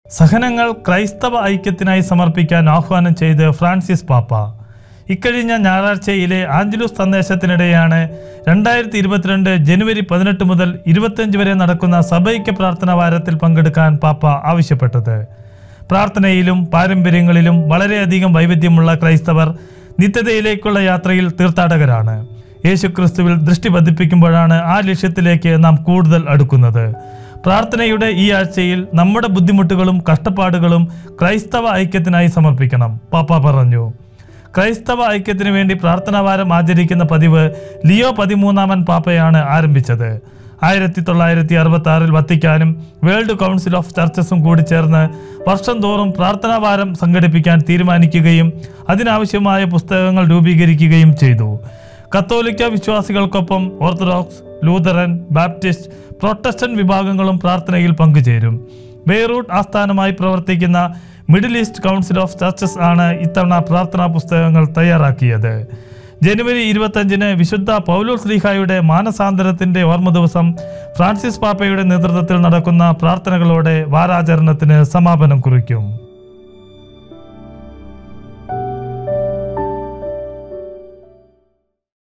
സഹനങ്ങൾ ക്രൈസ്തവ ഐക്യത്തിനായി സമർപ്പിക്കാൻ ആഹ്വാനം ചെയ്ത് ഫ്രാൻസിസ് പാപ്പ ഇക്കഴിഞ്ഞ ഞായറാഴ്ചയിലെ ആഞ്ചലൂസ് സന്ദേശത്തിനിടെയാണ് രണ്ടായിരത്തി ഇരുപത്തിരണ്ട് ജനുവരി പതിനെട്ട് മുതൽ ഇരുപത്തിയഞ്ച് വരെ നടക്കുന്ന സഭൈക്യ പ്രാർത്ഥനാ വാരത്തിൽ പങ്കെടുക്കാൻ പാപ്പ ആവശ്യപ്പെട്ടത് പ്രാർത്ഥനയിലും പാരമ്പര്യങ്ങളിലും വളരെയധികം വൈവിധ്യമുള്ള ക്രൈസ്തവർ നിത്യതയിലേക്കുള്ള യാത്രയിൽ തീർത്ഥാടകരാണ് യേശുക്രിസ്തുവിൽ ദൃഷ്ടി പതിപ്പിക്കുമ്പോഴാണ് ആ ലക്ഷ്യത്തിലേക്ക് നാം കൂടുതൽ അടുക്കുന്നത് പ്രാർത്ഥനയുടെ ഈ ആഴ്ചയിൽ നമ്മുടെ ബുദ്ധിമുട്ടുകളും കഷ്ടപ്പാടുകളും ക്രൈസ്തവ ഐക്യത്തിനായി സമർപ്പിക്കണം പാപ്പ പറഞ്ഞു ക്രൈസ്തവ ഐക്യത്തിനു വേണ്ടി പ്രാർത്ഥനാവാരം ആചരിക്കുന്ന പതിവ് ലിയോ പതിമൂന്നാമൻ പാപ്പയാണ് ആരംഭിച്ചത് ആയിരത്തി തൊള്ളായിരത്തി അറുപത്തി ആറിൽ വത്തിക്കാനും വേൾഡ് കൗൺസിൽ ഓഫ് ചർച്ചസും കൂടി ചേർന്ന് വർഷം തോറും പ്രാർത്ഥനാവാരം സംഘടിപ്പിക്കാൻ തീരുമാനിക്കുകയും അതിനാവശ്യമായ പുസ്തകങ്ങൾ രൂപീകരിക്കുകയും ചെയ്തു കത്തോലിക്ക വിശ്വാസികൾക്കൊപ്പം ഓർത്തഡോക്സ് ലൂതറൻ ബാപ്റ്റിസ്റ്റ് പ്രൊട്ടസ്റ്റന്റ് വിഭാഗങ്ങളും പ്രാർത്ഥനയിൽ പങ്കുചേരും ബെയ്റൂട്ട് ആസ്ഥാനമായി പ്രവർത്തിക്കുന്ന Middle East Council of Churches ആണ് ഇത്തവണ പ്രാർത്ഥനാ പുസ്തകങ്ങൾ തയ്യാറാക്കിയത് ജനുവരി ഇരുപത്തഞ്ചിന് വിശുദ്ധ പൗലോസ് ശ്ലീഹായുടെ മാനസാന്തരത്തിന്റെ ഓർമ്മ ദിവസം ഫ്രാൻസിസ് പാപ്പയുടെ നേതൃത്വത്തിൽ നടക്കുന്ന പ്രാർത്ഥനകളോടെ വാരാചരണത്തിന് സമാപനം കുറിക്കും